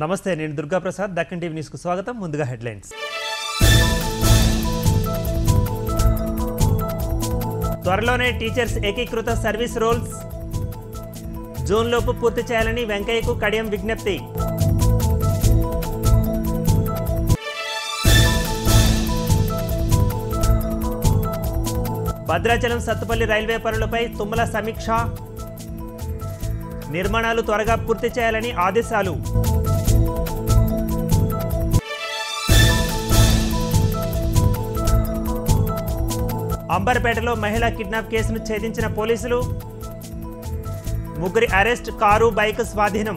నమస్తే నేను దుర్గాప్రసాద్ దక్కన్ టీవీ న్యూస్కు స్వాగతం ముందుగా హెడ్లైన్స్ త్వరలోనే టీచర్స్ ఏకీకృత సర్వీస్ రోల్స్ జూన్లోపు పూర్తి చేయాలని వెంకయ్యకు కడియం విజ్ఞప్తి భద్రాచలం సత్తుపల్లి రైల్వే పనులపై తుమ్మల సమీక్ష నిర్మాణాలు త్వరగా పూర్తి చేయాలని ఆదేశాలు అంబర్పేటలో మహిళా కిడ్నాప్ కేసును ఛేదించిన పోలీసులు ముగ్గురి అరెస్ట్ కారు బైక్ స్వాధీనం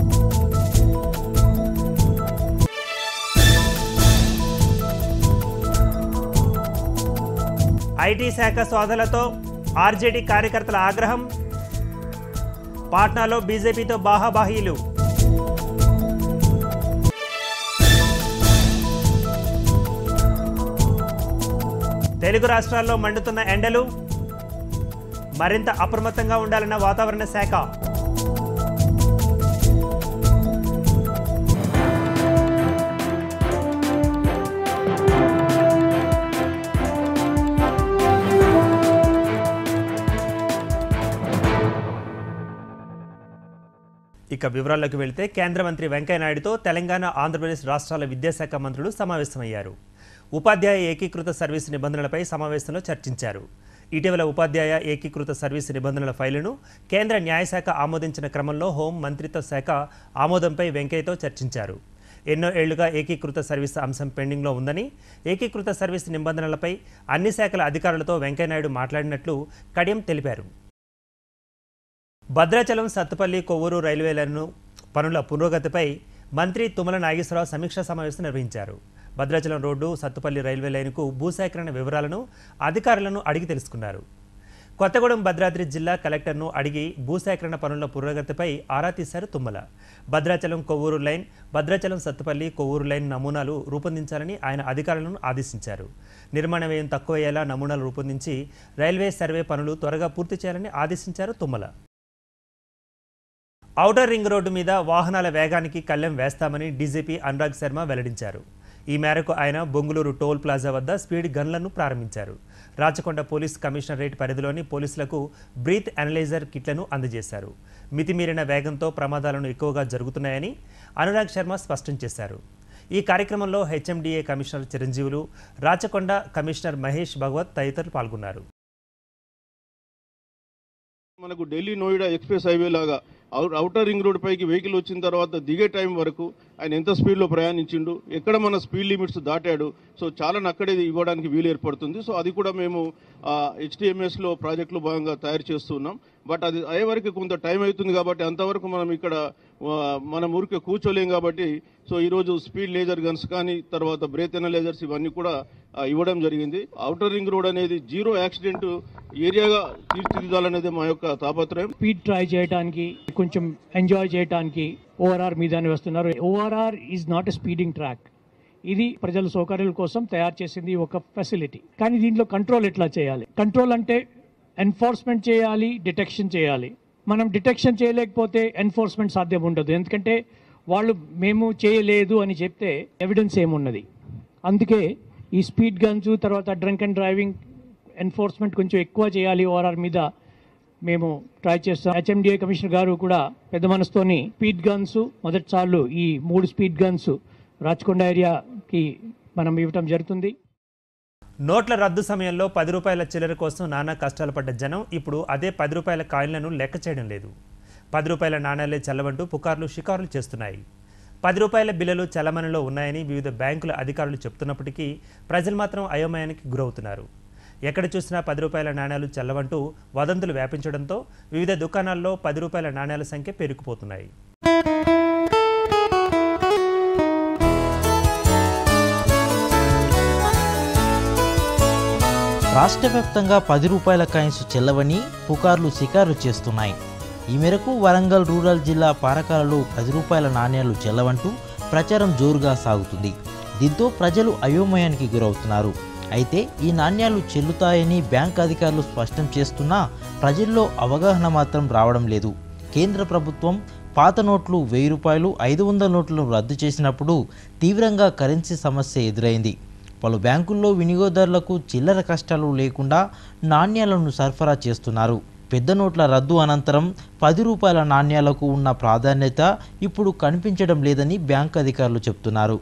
ఐటీ శాఖ సోదలతో ఆర్జేడీ కార్యకర్తల ఆగ్రహం పాట్నాలో బీజేపీతో బాహాబాహీలు తెలుగు రాష్ట్రాల్లో మండుతున్న ఎండలు మరింత అప్రమత్తంగా ఉండాలన్న వాతావరణ శాఖ ఇక వివరాల్లోకి వెళితే కేంద్ర మంత్రి వెంకయ్యనాయుడుతో తెలంగాణ ఆంధ్రప్రదేశ్ రాష్ట్రాల విద్యాశాఖ మంత్రులు సమావేశమయ్యారు ఉపాధ్యాయ ఏకీకృత సర్వీసు నిబంధనలపై సమావేశంలో చర్చించారు ఇటీవల ఉపాధ్యాయ ఏకీకృత సర్వీసు నిబంధనల ఫైలును కేంద్ర న్యాయశాఖ ఆమోదించిన క్రమంలో హోం మంత్రిత్వ శాఖ ఆమోదంపై వెంకయ్యతో చర్చించారు ఎన్నో ఏళ్లుగా ఏకీకృత సర్వీసు అంశం పెండింగ్లో ఉందని ఏకీకృత సర్వీసు నిబంధనలపై అన్ని శాఖల అధికారులతో వెంకయ్యనాయుడు మాట్లాడినట్లు కడియం తెలిపారు భద్రాచలం సత్తుపల్లి కొవ్వూరు రైల్వేలను పనుల పురోగతిపై మంత్రి తుమ్మల నాగేశ్వరరావు సమీక్షా సమావేశం నిర్వహించారు భద్రాచలం రోడ్డు సత్తుపల్లి రైల్వే లైన్కు భూసేకరణ వివరాలను అధికారులను అడిగి తెలుసుకున్నారు కొత్తగూడెం భద్రాద్రి జిల్లా కలెక్టర్ను అడిగి భూసేకరణ పనుల పురోగతిపై ఆరా తీశారు తుమ్మల భద్రాచలం కొవ్వూరు లైన్ భద్రాచలం సత్తుపల్లి కొవ్వూరు లైన్ నమూనాలు రూపొందించాలని ఆయన అధికారులను ఆదేశించారు నిర్మాణ వ్యయం తక్కువయ్యేలా నమూనాలు రూపొందించి రైల్వే సర్వే పనులు త్వరగా పూర్తి చేయాలని ఆదేశించారు తుమ్మల ఔటర్ రింగ్ రోడ్డు మీద వాహనాల వేగానికి కళ్ళెం వేస్తామని డీజీపీ అనురాగ్ శర్మ వెల్లడించారు ఈ మేరకు ఆయన బొంగుళూరు టోల్ ప్లాజా వద్ద స్పీడ్ గన్లను ప్రారంభించారు రాచకొండ పోలీస్ కమిషనరేట్ పరిధిలోని పోలీసులకు బ్రీత్ అనలైజర్ కిట్లను అందజేశారు మితిమీరిన వేగంతో ప్రమాదాలను ఎక్కువగా జరుగుతున్నాయని అనురాగ్ శర్మ స్పష్టం చేశారు ఈ కార్యక్రమంలో HMDA commissioner Chiranjeevulu Rachakonda commissioner Mahesh Bhagwat తదితరులు పాల్గొన్నారు మనకు ఢిల్లీ నోయిడా ఎక్స్ప్రెస్ హైవే లాగా అవుట్ అవుటర్ రింగ్ రోడ్ పైకి వెహికల్ వచ్చిన తర్వాత దిగే టైం వరకు ఆయన ఎంత స్పీడ్లో ప్రయాణించిండు ఎక్కడ మన స్పీడ్ లిమిట్స్ దాటాడు సో చాలా అక్కడే ఇవ్వడానికి వీలు ఏర్పడుతుంది సో అది కూడా మేము హెచ్డిఎంఎస్లో ప్రాజెక్టులో భాగంగా తయారు చేస్తున్నాం బట్ అది అయ్యే వరకు కొంత టైం అవుతుంది కాబట్టి అంతవరకు మనం ఇక్కడ ఆ, మనం ఊరికే కూర్చోలేం కాబట్టి సో ఈరోజు స్పీడ్ లేజర్ గన్స్ కానీ తర్వాత బ్రేత్ ఎనలైజర్స్ ఇవన్నీ కూడా ఆ, ఇవ్వడం జరిగింది అవుటర్ రింగ్ రోడ్ అనేది జీరో యాక్సిడెంట్ ఏరియాగా తీర్చిదిద్దాలనేది మా యొక్క తాపత్రయం స్పీడ్ ట్రై చేయడానికి కొంచెం ఎంజాయ్ చేయడానికి ఓఆర్ఆర్ మీదనే వస్తున్నారు ORR is not a speeding track ఇది ప్రజల సౌకర్యాల కోసం తయారు చేసింది ఒక ఫెసిలిటీ కానీ దీంట్లో కంట్రోల్ ఎట్లా చేయాలి కంట్రోల్ అంటే ఎన్ఫోర్స్మెంట్ చేయాలి డిటెక్షన్ చేయాలి మనం డిటెక్షన్ చేయలేకపోతే ఎన్ఫోర్స్మెంట్ సాధ్యం ఉండదు ఎందుకంటే వాళ్ళు మేము చేయలేదు అని చెప్తే ఎవిడెన్స్ ఏమున్నది అందుకే ఈ స్పీడ్ గన్స్ తర్వాత డ్రంక్ అండ్ డ్రైవింగ్ ఎన్ఫోర్స్మెంట్ కొంచెం ఎక్కువ చేయాలి ఓఆర్ఆర్ మీద మేము ట్రై చేస్తాం హెచ్ఎండిఏ కమిషనర్ గారు కూడా పెద్ద మనసుతోని స్పీడ్ గన్స్ మొదటిసార్లు ఈ మూడు స్పీడ్ గన్స్ రాచకొండ ఏరియాకి మనం ఇవ్వటం జరుగుతుంది నోట్ల రద్దు సమయంలో పది రూపాయల చిల్లర కోసం నానా కష్టాలు పడ్డ జనం ఇప్పుడు అదే పది రూపాయల కాయిన్లను లెక్క చేయడం లేదు పది రూపాయల నాణ్యాలే చల్లవంటూ పుకార్లు షికారులు చేస్తున్నాయి పది రూపాయల బిల్లులు చలమణిలో ఉన్నాయని వివిధ బ్యాంకుల అధికారులు చెప్తున్నప్పటికీ ప్రజలు మాత్రం అయోమయానికి గురవుతున్నారు ఎక్కడ చూసినా పది రూపాయల నాణ్యాలు చల్లవంటూ వదంతులు వ్యాపించడంతో వివిధ దుకాణాల్లో పది రూపాయల నాణ్యాల సంఖ్య పెరిగిపోతున్నాయి రాష్ట్ర వ్యాప్తంగా పది రూపాయల కాయిన్స్ చెల్లవని పుకార్లు షికారు చేస్తున్నాయి ఈ మేరకు వరంగల్ రూరల్ జిల్లా పారకాలలో పది రూపాయల నాణ్యాలు చెల్లవంటూ ప్రచారం జోరుగా సాగుతుంది దీంతో ప్రజలు అయోమయానికి గురవుతున్నారు అయితే ఈ నాణ్యాలు చెల్లుతాయని బ్యాంక్ అధికారులు స్పష్టం చేస్తున్నా ప్రజల్లో అవగాహన మాత్రం రావడం లేదు కేంద్ర ప్రభుత్వం పాత నోట్లు వెయ్యి రూపాయలు ఐదు వందల నోట్లను రద్దు చేసినప్పుడు తీవ్రంగా కరెన్సీ సమస్య ఎదురైంది పలు బ్యాంకుల్లో వినియోగదారులకు చిల్లర కష్టాలు లేకుండా నాణ్యాలను సరఫరా చేస్తున్నారు పెద్ద నోట్ల రద్దు అనంతరం పది రూపాయల నాణ్యాలకు ఉన్న ప్రాధాన్యత ఇప్పుడు కనిపించడం లేదని బ్యాంక్ అధికారులు చెప్తున్నారు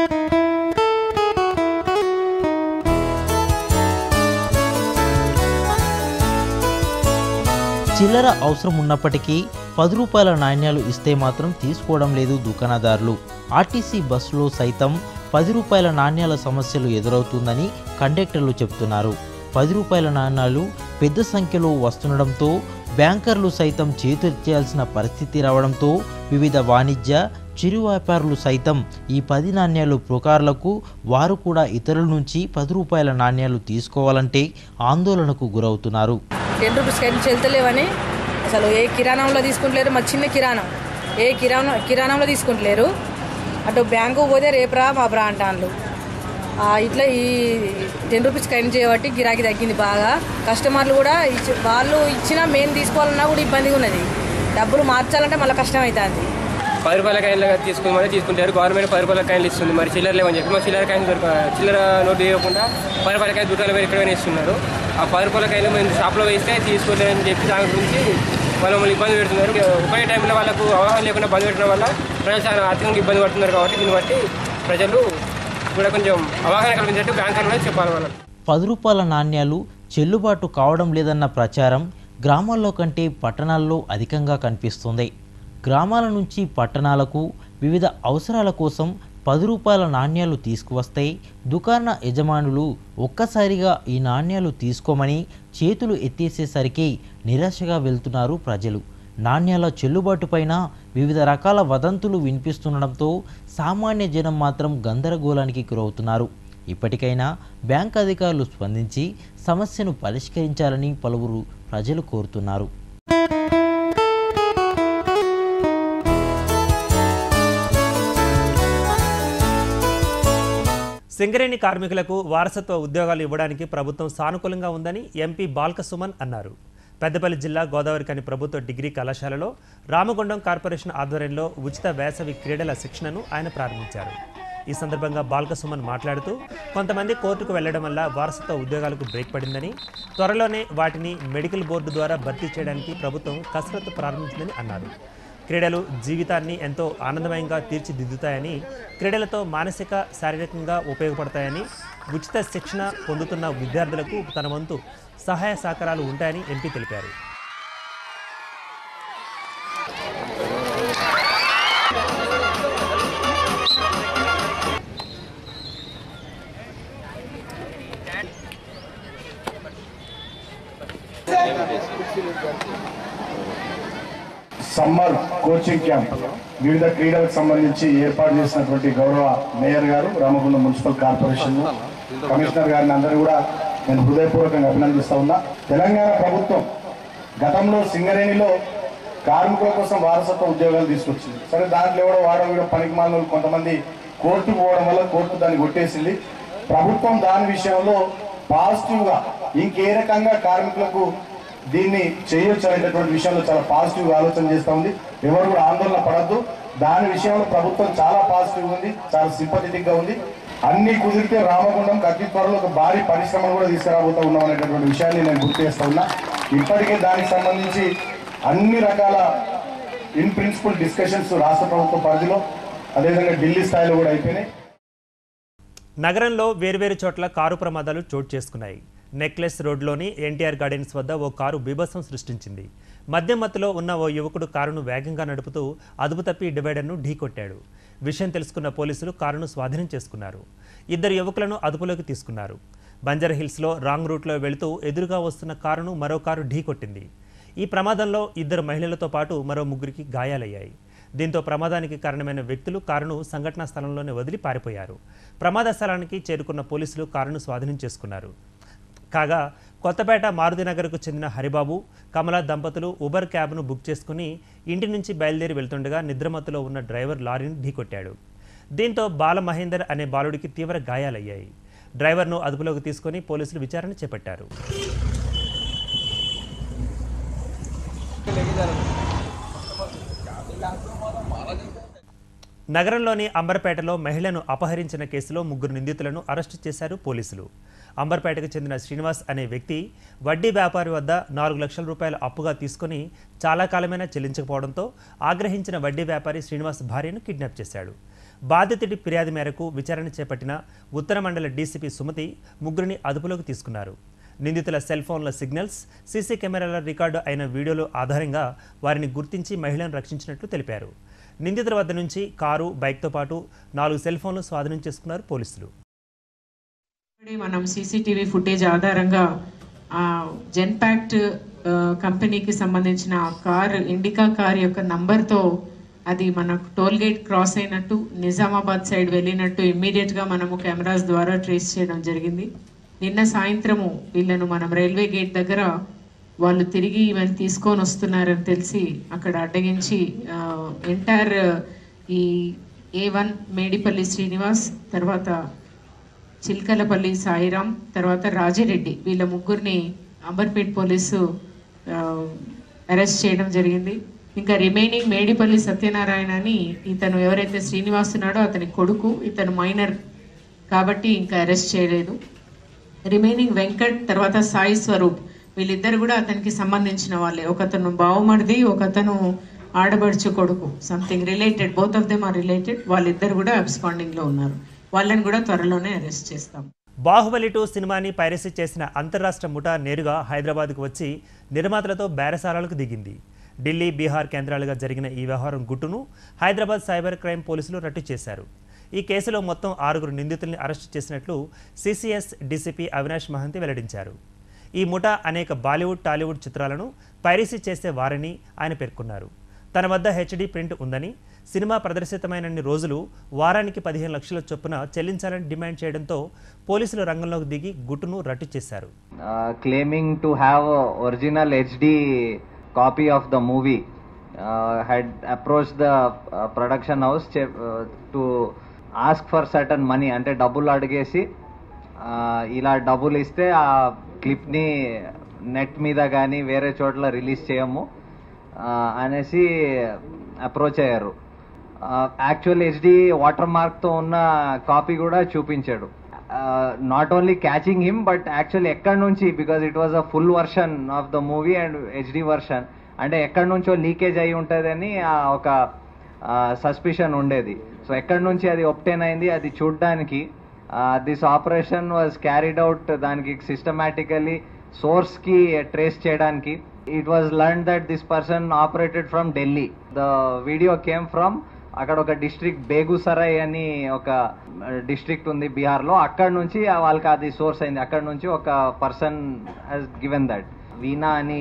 చిల్లర అవసరం ఉన్నప్పటికీ పది రూపాయల నాణ్యాలు ఇస్తే మాత్రం తీసుకోవడం లేదు దుకాణదారులు ఆర్టీసీ బస్సులో సైతం పది రూపాయల నాణ్యాల సమస్యలు ఎదురవుతుందని కండక్టర్లు చెప్తున్నారు పది రూపాయల నాణ్యాలు పెద్ద సంఖ్యలో వస్తుండడంతో బ్యాంకర్లు సైతం చేతులెత్తాల్సిన పరిస్థితి రావడంతో వివిధ వాణిజ్య చిరు వ్యాపారులు సైతం ఈ పది నాణ్యాలు పుకార్లకు వారు కూడా ఇతరుల నుంచి పది రూపాయల నాణ్యాలు తీసుకోవాలంటే ఆందోళనకు గురవుతున్నారు టెన్ రూపీస్ కైతే చెల్తలేవని అసలు ఏ కిరాణంలో తీసుకుంటలేరు మా చిన్న కిరాణం ఏ కిరాణం కిరాణంలో తీసుకుంటలేరు అటు బ్యాంకు పోతే రేపురా మా బ్రా అంటాన్లు ఆ, ఇట్లా ఈ టెన్ రూపీస్ కైన్ చేయబట్టి గిరాకీ తగ్గింది బాగా కస్టమర్లు కూడా ఇచ్చి వాళ్ళు ఇచ్చినా మేము తీసుకోవాలన్నా కూడా ఇబ్బందిగా ఉన్నది డబ్బులు మార్చాలంటే మళ్ళీ కష్టం అవుతుంది పది రూపాయల కాయలు తీసుకుని తీసుకుంటారు గవర్నమెంట్ పది రూపాయల కాయలు ఇస్తుంది మరి చిల్లర లేవని చెప్పి మా చిల్లర కాయలు దొరక చిల్లర నోటు వేయకుండా పది రూపాయల కాయలు దుకాణంలో వేరే ఎక్కడైనా ఇస్తున్నారు ఆ పది రూపాయల కాయలు మేము షాప్లో వేస్తే తీసుకోలేదని చెప్పి దాని గురించి వాళ్ళు మమ్మల్ని ఇబ్బంది పెడుతున్నారు ఒకే టైంలో వాళ్ళకు అవగాహన లేకుండా బంద్ పెట్టడం వల్ల ప్రజలు చాలా ఆర్థికంగా ఇబ్బంది పడుతున్నారు కాబట్టి దీన్ని బట్టి ప్రజలు కూడా కొంచెం అవగాహన కల్పించేట్టు బ్యాంకర్లు కూడా చెప్పాలి వాళ్ళకి పది రూపాయల నాణ్యాలు చెల్లుబాటు కావడం లేదన్న ప్రచారం గ్రామాల్లో కంటే పట్టణాల్లో అధికంగా కనిపిస్తుంది గ్రామాల నుంచి పట్టణాలకు వివిధ అవసరాల కోసం పది రూపాయల నాణ్యాలు తీసుకువస్తే దుకాణ యజమానులు ఒక్కసారిగా ఈ నాణ్యాలు తీసుకోమని చేతులు ఎత్తేసేసరికి నిరాశగా వెళ్తున్నారు ప్రజలు నాణ్యాల చెల్లుబాటుపైన వివిధ రకాల వదంతులు వినిపిస్తుండడంతో సామాన్య జనం మాత్రం గందరగోళానికి గురవుతున్నారు ఇప్పటికైనా బ్యాంక్ అధికారులు స్పందించి సమస్యను పరిష్కరించాలని పలువురు ప్రజలు కోరుతున్నారు సింగరేణి కార్మికులకు వారసత్వ ఉద్యోగాలు ఇవ్వడానికి ప్రభుత్వం సానుకూలంగా ఉందని ఎంపీ బాల్క సుమన్ అన్నారు పెద్దపల్లి జిల్లా గోదావరికని ప్రభుత్వ డిగ్రీ కళాశాలలో రామగుండం కార్పొరేషన్ ఆధ్వర్యంలో ఉచిత వేసవి క్రీడల శిక్షణను ఆయన ప్రారంభించారు ఈ సందర్భంగా బాల్క సుమన్ మాట్లాడుతూ కొంతమంది కోర్టుకు వెళ్లడం వల్ల వారసత్వ ఉద్యోగాలకు బ్రేక్ పడిందని త్వరలోనే వాటిని మెడికల్ బోర్డు ద్వారా భర్తీ చేయడానికి ప్రభుత్వం కసరత్తు ప్రారంభించిందని అన్నారు క్రీడలు జీవితాన్ని ఎంతో ఆనందమయంగా తీర్చిదిద్దుతాయని క్రీడలతో మానసిక శారీరకంగా ఉపయోగపడతాయని ఉచిత శిక్షణ పొందుతున్న విద్యార్థులకు తన వంతు సహాయ సహకారాలు ఉంటాయని ఎంపీ తెలిపారు సమ్మర్ కోచింగ్ క్యాంప్ వివిధ క్రీడలకు సంబంధించి ఏర్పాటు చేసినటువంటి గౌరవ మేయర్ గారు రామగుండం మున్సిపల్ కార్పొరేషన్ కమిషనర్ గారిని అందరూ కూడా నేను హృదయపూర్వకంగా అభినందిస్తా ఉన్నా తెలంగాణ ప్రభుత్వం గతంలో సింగరేణిలో కార్మికుల కోసం వారసత్వ ఉద్యోగాలు తీసుకొచ్చింది సరే దాంట్లో ఎవడో వాడో వీడో పనికి మాలిన కొంతమంది కోర్టు పోవడం వల్ల కోర్టు దాన్ని కొట్టేసింది ప్రభుత్వం దాని విషయంలో పాజిటివ్ గా ఇంకే రకంగా కార్మికులకు దీన్ని చేయొచ్చు అనేటటువంటి విషయంలో చాలా పాజిటివ్ గా ఆలోచన చేస్తా ఉంది ఎవరు కూడా ఆందోళన పడద్దు దాని విషయంలో ప్రభుత్వం చాలా పాజిటివ్ ఉంది చాలా సింపథెటిక్ గా ఉంది అన్ని కుదిరితే రామగుండం అతి త్వరలో ఒక భారీ పరిశ్రమను కూడా తీసుకురాబోతా ఉన్నాం అనేటటువంటి విషయాన్ని నేను గుర్తు చేస్తా ఉన్నా ఇప్పటికే దానికి సంబంధించి అన్ని రకాల ఇన్ ప్రిన్సిపల్ డిస్కషన్స్ రాష్ట్ర ప్రభుత్వ పరిధిలో అదేవిధంగా ఢిల్లీ స్థాయిలో కూడా అయిపోయినాయి నగరంలో వేర్వేరు చోట్ల కారు ప్రమాదాలు చోటు చేసుకున్నాయి నెక్లెస్ రోడ్లోని ఎన్టీఆర్ గార్డెన్స్ వద్ద ఓ కారు బీభత్సం సృష్టించింది మద్యం మత్తులో ఉన్న ఓ యువకుడు కారును వేగంగా నడుపుతూ అదుపు తప్పి డివైడర్ను ఢీకొట్టాడు విషయం తెలుసుకున్న పోలీసులు కారును స్వాధీనం చేసుకున్నారు ఇద్దరు యువకులను అదుపులోకి తీసుకున్నారు బంజర్ హిల్స్లో రాంగ్ రూట్లో వెళుతూ ఎదురుగా వస్తున్న కారును మరో కారు ఢీకొట్టింది ఈ ప్రమాదంలో ఇద్దరు మహిళలతో పాటు మరో ముగ్గురికి గాయాలయ్యాయి దీంతో ప్రమాదానికి కారణమైన వ్యక్తులు కారును సంఘటనా స్థలంలోనే వదిలి పారిపోయారు ప్రమాద స్థలానికి చేరుకున్న పోలీసులు కారును స్వాధీనం చేసుకున్నారు కాగా కొత్తపేట మారుతినగర్కు చెందిన హరిబాబు కమల దంపతులు ఉబర్ క్యాబ్ను బుక్ చేసుకుని ఇంటి నుంచి బయలుదేరి వెళ్తుండగా నిద్రమత్తులో ఉన్న డ్రైవర్ లారీని ఢీకొట్టాడు దీంతో బాల మహేందర్ అనే బాలుడికి తీవ్ర గాయాలయ్యాయి డ్రైవర్ను అదుపులోకి తీసుకొని పోలీసులు విచారణ చేపట్టారు నగరంలోని అంబర్పేటలో మహిళను అపహరించిన కేసులో ముగ్గురు నిందితులను అరెస్టు చేశారు పోలీసులు అంబర్పేటకు చెందిన శ్రీనివాస్ అనే వ్యక్తి వడ్డీ వ్యాపారి వద్ద నాలుగు లక్షల రూపాయలు అప్పుగా తీసుకుని చాలా కాలమైనా చెల్లించకపోవడంతో ఆగ్రహించిన వడ్డీ వ్యాపారి శ్రీనివాస్ భార్యను కిడ్నాప్ చేశాడు బాధితుడి ఫిర్యాదు మేరకు విచారణ చేపట్టిన ఉత్తర మండల డీసీపీ సుమతి ముగ్గురిని అదుపులోకి తీసుకున్నారు నిందితుల సెల్ ఫోన్ల సిగ్నల్స్ సీసీ కెమెరాల రికార్డు అయిన వీడియోల ఆధారంగా వారిని గుర్తించి మహిళను రక్షించినట్లు తెలిపారు నిందితుల వద్ద నుంచి కారు బైక్తో పాటు నాలుగు సెల్ ఫోన్లు స్వాధీనం చేసుకున్నారు పోలీసులు ఇప్పుడే మనం సీసీటీవీ ఫుటేజ్ ఆధారంగా ఆ జెన్పాక్ట్ ఆ, కంపెనీకి సంబంధించిన ఆ కార్ ఇండికా కార్ యొక్క నంబర్తో అది మనకు టోల్ గేట్ క్రాస్ అయినట్టు నిజామాబాద్ సైడ్ వెళ్ళినట్టు ఇమ్మీడియట్గా మనము కెమెరాస్ ద్వారా ట్రేస్ చేయడం జరిగింది నిన్న సాయంత్రము వీళ్ళను మనం రైల్వే గేట్ దగ్గర వాళ్ళు తిరిగి ఇవన్నీ తీసుకొని వస్తున్నారని తెలిసి అక్కడ అడ్డగించి ఎంటైర్ ఈ ఏ వన్ మేడిపల్లి శ్రీనివాస్ తర్వాత చిల్కలపల్లి సాయిరాం తర్వాత రాజిరెడ్డి వీళ్ళ ముగ్గురిని అంబర్పేట్ పోలీసు అరెస్ట్ చేయడం జరిగింది ఇంకా రిమైనింగ్ మేడిపల్లి సత్యనారాయణ అని ఇతను ఎవరైతే శ్రీనివాస్ ఉన్నాడో అతని కొడుకు ఇతను మైనర్ కాబట్టి ఇంకా అరెస్ట్ చేయలేదు రిమైనింగ్ వెంకట్ తర్వాత సాయి స్వరూప్ వీళ్ళిద్దరు కూడా అతనికి సంబంధించిన వాళ్ళే ఒకతను బావమరిది ఒకతను ఆడబడుచు కొడుకు something related both of them are related వాళ్ళిద్దరు కూడా అబ్స్పాండింగ్ లో ఉన్నారు వాళ్ళని కూడా త్వరలోనే అరెస్ట్ చేస్తాం బాహుబలి టూ సినిమాని పైరసీ చేసిన అంతర్రాష్ట్ర ముఠా నేరుగా హైదరాబాద్కు వచ్చి నిర్మాతలతో బేరసారాలకు దిగింది ఢిల్లీ బీహార్ కేంద్రాలుగా జరిగిన ఈ వ్యవహారం గుట్టును హైదరాబాద్ సైబర్ క్రైమ్ పోలీసులు రట్టు చేశారు ఈ కేసులో మొత్తం ఆరుగురు నిందితుల్ని అరెస్టు చేసినట్లు సిసిఎస్ డీసీపీ అవినాష్ మహంతి వెల్లడించారు ఈ ముఠా అనేక బాలీవుడ్ టాలీవుడ్ చిత్రాలను పైరసీ చేసే వారని ఆయన పేర్కొన్నారు తన వద్ద హెచ్డి ప్రింట్ ఉందని సినిమా ప్రదర్శితమైనన్ని రోజులు వారానికి పదిహేను లక్షల చొప్పున చెల్లించాలని డిమాండ్ చేయడంతో పోలీసులు రంగంలోకి దిగి గుట్టును రట్టు చేశారు uh, claiming to have a original HD copy of the movie uh, had approached the uh, production house che- uh, to ask for certain money అంటే డబ్బులు అడిగేసి uh, ఇలా డబ్బులు ఇస్తే ఆ క్లిప్ని నెట్ మీద కానీ వేరే చోట్ల రిలీజ్ చేయము uh, అనేసి అప్రోచ్ అయ్యారు యాక్చువల్ హెచ్డి వాటర్ మార్క్తో ఉన్న కాపీ కూడా చూపించాడు not only catching him but actually ఎక్కడి నుంచి because it was a full version of the movie and HD version అంటే ఎక్కడి నుంచో లీకేజ్ అయి ఉంటుందని ఆ ఒక సస్పిషన్ ఉండేది సో ఎక్కడి నుంచి అది ఒప్టెన్ అయింది అది చూడడానికి this operation was carried out దానికి సిస్టమేటికలీ సోర్స్ కి ట్రేస్ చేయడానికి it was learn that this person operated from Delhi the video came from అక్కడ ఒక డిస్ట్రిక్ట్ బేగుసరాయ్ అని ఒక డిస్ట్రిక్ట్ ఉంది బీహార్లో అక్కడ నుంచి వాళ్ళకి అది సోర్స్ అయింది అక్కడ నుంచి ఒక person he's given that Veena అని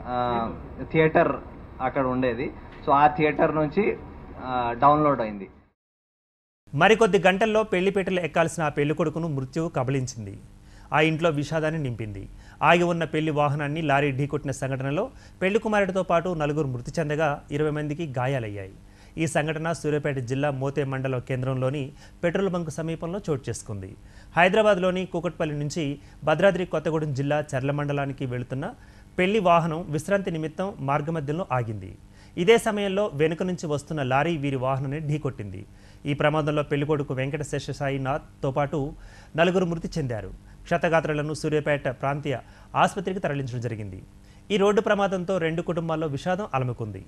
థియేటర్ అక్కడ ఉండేది సో ఆ థియేటర్ నుంచి డౌన్లోడ్ అయింది మరికొద్ది గంటల్లో పెళ్లిపేటలు ఎక్కాల్సిన ఆ పెళ్లి కొడుకును మృత్యువు కబలించింది ఆ ఇంట్లో విషాదాన్ని నింపింది ఆగి ఉన్న పెళ్లి వాహనాన్ని లారీ ఢీకొట్టిన సంఘటనలో పెళ్లి కుమారుడితో పాటు నలుగురు మృతి చెందగా ఇరవై మందికి గాయాలయ్యాయి ఈ సంఘటన సూర్యాపేట జిల్లా మోతే మండల కేంద్రంలోని పెట్రోల్ బంక్ సమీపంలో చోటు చేసుకుంది హైదరాబాద్లోని కూకట్పల్లి నుంచి భద్రాద్రి కొత్తగూడెం జిల్లా చర్ల మండలానికి వెళుతున్న పెళ్లి వాహనం విశ్రాంతి నిమిత్తం మార్గమధ్యంలో ఆగింది ఇదే సమయంలో వెనుక నుంచి వస్తున్న లారీ వీరి వాహనాన్ని ఢీకొట్టింది ఈ ప్రమాదంలో పెళ్లికొడుకు వెంకట శేషసాయినాథ్తో పాటు నలుగురు మృతి చెందారు క్షతగాత్రులను సూర్యాపేట ప్రాంతీయ ఆసుపత్రికి తరలించడం జరిగింది ఈ రోడ్డు ప్రమాదంతో రెండు కుటుంబాల్లో విషాదం అలముకుంది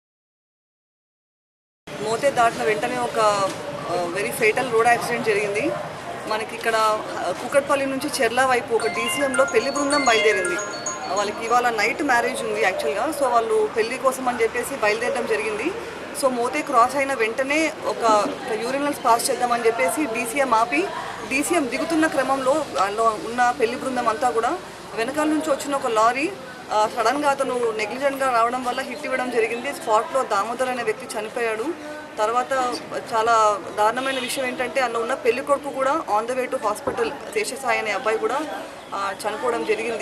మోతే దాటిన వెంటనే ఒక వెరీ ఫేటల్ రోడ్ యాక్సిడెంట్ జరిగింది మనకి ఇక్కడ ఆ, కూకట్పల్లి నుంచి చెర్ల వైపు ఒక డీసీఎంలో పెళ్లి బృందం బయలుదేరింది ఆ, వాళ్ళకి ఇవాళ నైట్ మ్యారేజ్ ఉంది యాక్చువల్గా సో వాళ్ళు పెళ్లి కోసం అని చెప్పేసి బయలుదేరడం జరిగింది సో మోతే క్రాస్ అయిన వెంటనే ఒక యూరినల్స్ పాస్ చేద్దామని చెప్పేసి డీసీఎం ఆపి డీసీఎం దిగుతున్న క్రమంలో అందులో ఉన్న పెళ్లి బృందం అంతా కూడా వెనకాల నుంచి వచ్చిన ఒక లారీ ఆ, సడన్గా అతను నెగ్లిజెంట్గా రావడం వల్ల హిట్ ఇవ్వడం జరిగింది స్పాట్లో దామోదర్ అనే వ్యక్తి చనిపోయాడు తర్వాత చాలా దారుణమైన విషయం ఏంటంటే అందులో ఉన్న పెళ్లి కొడుకు కూడా on the way to hospital Seshasai అనే అబ్బాయి కూడా ఆ, చనిపోవడం జరిగింది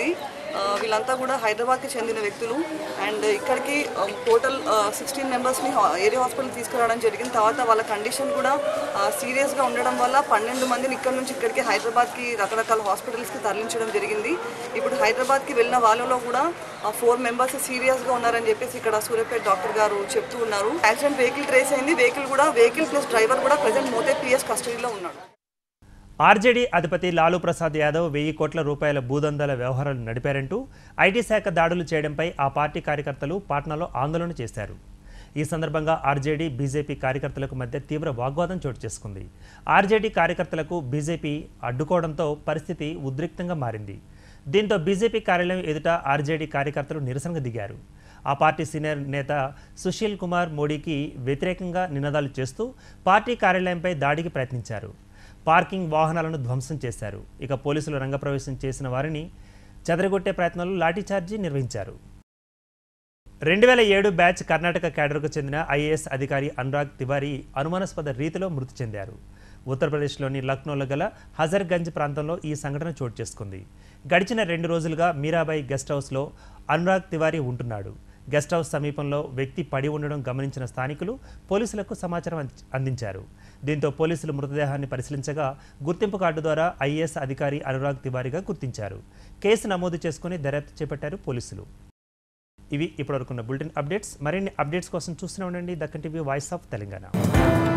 ఆ, వీళ్ళంతా కూడా హైదరాబాద్కి చెందిన వ్యక్తులు అండ్ ఇక్కడికి టోటల్ సిక్స్టీన్ మెంబర్స్ని ఏరియా హాస్పిటల్ తీసుకురావడం జరిగింది తర్వాత వాళ్ళ కండిషన్ కూడా సీరియస్గా ఉండడం వల్ల పన్నెండు మందిని ఇక్కడ నుంచి ఇక్కడికి హైదరాబాద్కి రకరకాల హాస్పిటల్స్కి తరలించడం జరిగింది ఇప్పుడు హైదరాబాద్కి వెళ్ళిన వాళ్ళలో కూడా ఫోర్ మెంబర్స్ సీరియస్గా ఉన్నారని చెప్పేసి ఇక్కడ సూర్యాపేట డాక్టర్ గారు చెప్తూ ఉన్నారు యాక్సిడెంట్ వెహికల్ ట్రేస్ అయింది వెహికల్ కూడా వెహికల్ ప్లస్ డ్రైవర్ కూడా ప్రజెంట్ మోతే పిఎస్ కస్టడీలో ఉన్నాడు ఆర్జేడీ అధిపతి లాలూ ప్రసాద్ యాదవ్ వెయ్యి కోట్ల రూపాయల భూదందాల వ్యవహారాలు నడిపారంటూ ఐటీ శాఖ దాడులు చేయడంపై ఆ పార్టీ కార్యకర్తలు పాట్నాలో ఆందోళన చేశారు ఈ సందర్భంగా ఆర్జేడీ బీజేపీ కార్యకర్తలకు మధ్య తీవ్ర వాగ్వాదం చోటు చేసుకుంది ఆర్జేడీ కార్యకర్తలకు బీజేపీ అడ్డుకోవడంతో పరిస్థితి ఉద్రిక్తంగా మారింది దీంతో బీజేపీ కార్యాలయం ఎదుట ఆర్జేడీ కార్యకర్తలు నిరసనకు దిగారు ఆ పార్టీ సీనియర్ నేత సుశీల్ కుమార్ మోడీకి వ్యతిరేకంగా నినాదాలు చేస్తూ పార్టీ కార్యాలయంపై దాడికి ప్రయత్నించారు పార్కింగ్ వాహనాలను ధ్వంసం చేశారు ఇక పోలీసులు రంగప్రవేశం చేసిన వారిని చెదరగొట్టే ప్రయత్నంలో లాఠీచార్జీ నిర్వహించారు రెండు వేల ఏడు బ్యాచ్ కర్ణాటక క్యాడర్కు చెందిన ఐఏఎస్ అధికారి అనురాగ్ తివారీ అనుమానాస్పద రీతిలో మృతి చెందారు ఉత్తరప్రదేశ్లోని లక్నోలో గల హజర్గంజ్ ప్రాంతంలో ఈ సంఘటన చోటు చేసుకుంది గడిచిన రెండు రోజులుగా మీరాబాయి గెస్ట్ హౌస్లో అనురాగ్ తివారీ ఉంటున్నాడు గెస్ట్ హౌస్ సమీపంలో వ్యక్తి పడి ఉండడం గమనించిన స్థానికులు పోలీసులకు సమాచారం అంది- అందించారు దీంతో పోలీసులు మృతదేహాన్ని పరిశీలించగా గుర్తింపు కార్డు ద్వారా ఐఏఎస్ అధికారి అనురాగ్ తివారీగా గుర్తించారు కేసు నమోదు చేసుకుని దర్యాప్తు చేపట్టారు పోలీసులు ఇవి ఇప్పటివరకున్న బులెటిన్ అప్డేట్స్ మరిన్ని అప్డేట్స్ కోసం చూస్తూనే ఉండండి Deccan TV voice of Telangana